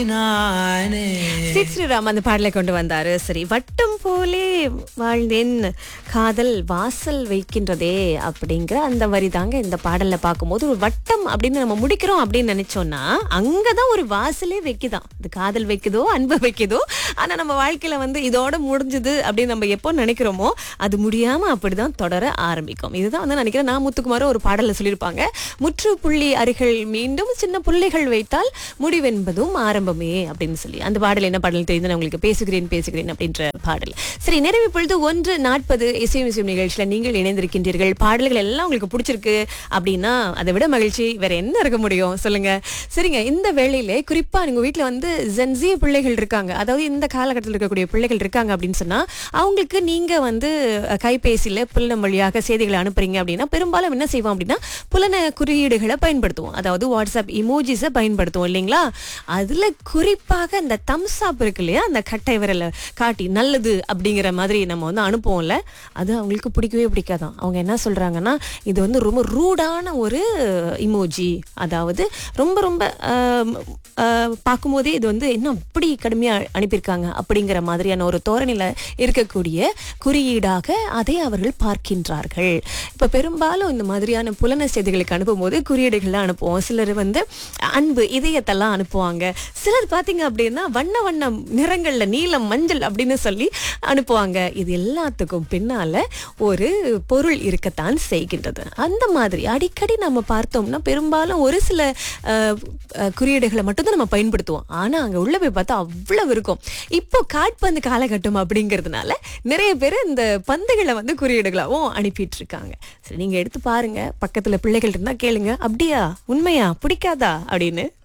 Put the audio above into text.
நானே சி ஸ்ரீராம் அந்த பாடலை கொண்டு வந்தாரு சரி வட்டம் போலே வாழ்ந்தேன் காதல் வாசல் வைக்கின்றதே அப்படிங்கிற அந்த வரி தாங்க இந்த பாடல்ல பார்க்கும்போது ஒரு வட்டம் அப்படின்னு நம்ம முடிக்கிறோம் அப்படின்னு நினைச்சோம்னா அங்கதான் ஒரு வாசலே வைக்குதாம் இது காதல் வைக்குதோ அன்பு வைக்குதோ ஆனா நம்ம வாழ்க்கையில வந்து இதோட முடிஞ்சது அப்படின்னு நம்ம எப்போ நினைக்கிறோமோ அது முடியாம அப்படிதான் தொடர ஆரம்பிக்கும் இதுதான் வந்து நினைக்கிறேன் நான் முத்துக்குமாரும் ஒரு பாடல்ல சொல்லியிருப்பாங்க முற்று புள்ளி அருகில் மீண்டும் சின்ன புள்ளிகள் வைத்தால் முடிவென்பதும் ஆரம்பமே அப்படின்னு சொல்லி அந்த பாடல் என்ன பாடல் தெரிந்து நான் உங்களுக்கு பேசுகிறேன் பேசுகிறேன் அப்படின்ற பாடல் சரி நிறைவு பொழுது ஒன்று நாற்பது இசையும் இசையும் நிகழ்ச்சியில நீங்கள் இணைந்திருக்கின்றீர்கள் பாடல்கள் எல்லாம் உங்களுக்கு பிடிச்சிருக்கு அப்படின்னா அதை விட மகிழ்ச்சி வேற என்ன இருக்க முடியும் சொல்லுங்க சரிங்க இந்த வேளையில குறிப்பா உங்க வீட்டுல வந்து ஜென்சி பிள்ளைகள் இருக்காங்க அதாவது இந்த காலகட்டத்தில் இருக்கக்கூடிய பிள்ளைகள் இருக்காங்க அப்படின்னு சொன்னா அவங்களுக்கு நீங்க வந்து அஹ், கைபேசியில புலனம் வழியாக செய்திகளை அனுப்புறீங்க அப்படின்னா பெரும்பாலும் என்ன செய்வோம் அப்படின்னா புலன குறியீடுகளை பயன்படுத்துவோம் அதாவது வாட்ஸ்அப் இமோஜிஸை பயன்படுத்துவோம் இல்லைங்களா அதுல குறிப்பாக இந்த தம்ஸ் அப் இருக்கு இல்லையா அந்த கட்டை விரலை காட்டி நல்லது அப்படிங்கிற மாதிரி நம்ம வந்து அனுப்புவோம்ல அது அவங்களுக்கு பிடிக்கவே பிடிக்காதான் அவங்க என்ன சொல்றாங்கன்னா இது வந்து ரொம்ப ரூடான ஒரு இமோஜி அதாவது ரொம்ப ரொம்ப ஆம், ஆ, பார்க்கும்போதே இது வந்து என்ன அப்படி கடுமையா அனுப்பியிருக்காங்க அப்படிங்கிற மாதிரியான ஒரு தோரணையில இருக்கக்கூடிய குறியீடாக அதை அவர்கள் பார்க்கின்றார்கள் இப்ப பெரும்பாலும் இந்த மாதிரியான புலன செய்திகளுக்கு அனுப்பும்போது குறியீடுகளை அனுப்புவோம் சிலர் வந்து அன்பு இதயத்தெல்லாம் அனுப்புவாங்க சிலர் பாத்தீங்க அப்படின்னா வண்ண வண்ண நிறங்கள்ல நீலம் மஞ்சள் அப்படின்னு சொல்லி அனுப்புவாங்க இது எல்லாத்துக்கும் பின்னால ஒரு பொருள் இருக்கத்தான் செய்கின்றது அந்த மாதிரி அடிக்கடி நம்ம பார்த்தோம்னா பெரும்பாலும் ஒரு சில அஹ், அஹ், குறியீடுகளை மட்டும்தான் நம்ம பயன்படுத்துவோம் ஆனா அங்க உள்ள போய் பார்த்தா அவ்வளவு இருக்கும் இப்போ காட்பந்து காலகட்டம் அப்படிங்கிறதுனால நிறைய பேர் இந்த பந்துகளை வந்து குறியீடுகளாகவும் அனுப்பிட்டு இருக்காங்க சரி நீங்க எடுத்து பாருங்க பக்கத்துல பிள்ளைகள் இருந்தா கேளுங்க அப்படியா உண்மையா பிடிக்காதா அப்படின்னு